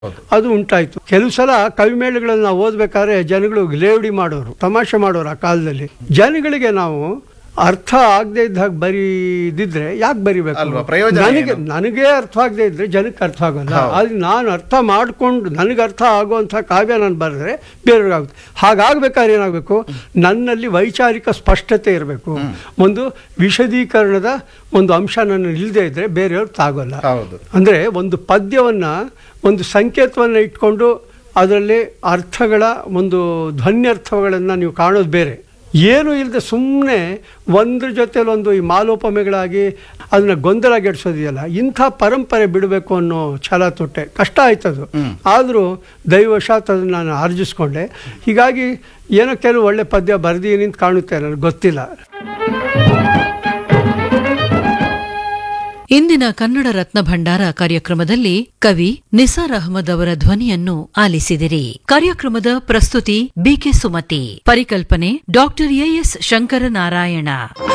ಅದು ಉಂಟಾಯ್ತು ಕೆಲವು ಸಲ ಕವಿಮೇಳಗಳನ್ನ ನಾವು ಓದ್ಬೇಕಾದ್ರೆ ಜನಗಳು ಲೇವಡಿ ಮಾಡೋರು ತಮಾಷೆ ಮಾಡೋರು ಆ ಕಾಲದಲ್ಲಿ ಜನಗಳಿಗೆ ನಾವು ಅರ್ಥ ಆಗದೆ ಇದ್ದ ಹಾಗೆ ಬರೀದಿದ್ರೆ ಯಾಕೆ ಬರಿಬೇಕು ಅಲ್ವಾ? ಪ್ರಯೋಜನ ನನಗೆ ಏನು? ನನಗೆ ಅರ್ಥ ಆಗದೆ ಇದ್ರೆ ಜನಕ್ಕೆ ಅರ್ಥ ಆಗೋಲ್ಲ ಅದು ನಾನು ಅರ್ಥ ಮಾಡಿಕೊಂಡು ನನಗೆ ಅರ್ಥ ಆಗುವಂಥ ಕಾವ್ಯ ನಾನು ಬರೆದ್ರೆ ಬೇರೆಯವ್ರಿಗಾಗುತ್ತೆ ಹಾಗಾಗ್ಬೇಕಾದ್ರೆ ಏನಾಗಬೇಕು ನನ್ನಲ್ಲಿ ವೈಚಾರಿಕ ಸ್ಪಷ್ಟತೆ ಇರಬೇಕು ಒಂದು ವಿಶದೀಕರಣದ ಒಂದು ಅಂಶ ನನ್ನ ಇಲ್ಲದೆ ಇದ್ರೆ ಬೇರೆಯವ್ರಿಗೆ ತಾಗೋಲ್ಲ ಹೌದು ಅಂದರೆ ಒಂದು ಪದ್ಯವನ್ನು ಒಂದು ಸಂಕೇತವನ್ನು ಇಟ್ಕೊಂಡು ಅದರಲ್ಲಿ ಅರ್ಥಗಳ ಒಂದು ಧ್ವನ್ಯರ್ಥಗಳನ್ನು ನೀವು ಕಾಣೋದು ಬೇರೆ ಏನು ಇಲ್ಲದೆ ಸುಮ್ಮನೆ ಒಂದ್ರ ಜೊತೆಲಿ ಒಂದು ಈ ಮಾಲೋಪಮೆಗಳಾಗಿ ಅದನ್ನ ಗೊಂದಲಗೆಡ್ಸೋದಿದೆಯಲ್ಲ ಇಂಥ ಪರಂಪರೆ ಬಿಡಬೇಕು ಅನ್ನೋ ಛಲ ತೊಟ್ಟೆ ಕಷ್ಟ ಆಯ್ತದು ಆದರೂ ದೈವಶಾತ್ ಅದನ್ನು ನಾನು ಆರ್ಜಿಸ್ಕೊಂಡೆ ಹೀಗಾಗಿ ಏನೋ ಕೆಲವು ಒಳ್ಳೆ ಪದ್ಯ ಬರ್ದೀನಿ ಅಂತ ಕಾಣುತ್ತೆ ನನಗೆ ಗೊತ್ತಿಲ್ಲ ಇಂದಿನ ಕನ್ನಡ ರತ್ನ ಭಂಡಾರ ಕಾರ್ಯಕ್ರಮದಲ್ಲಿ ಕವಿ ನಿಸಾರ್ ಅಹಮದ್ ಅವರ ಧ್ವನಿಯನ್ನು ಆಲಿಸಿದಿರಿ ಕಾರ್ಯಕ್ರಮದ ಪ್ರಸ್ತುತಿ ಬಿಕೆ ಸುಮತಿ ಪರಿಕಲ್ಪನೆ ಡಾಕ್ಟರ್ ಎಎಸ್ ಶಂಕರನಾರಾಯಣ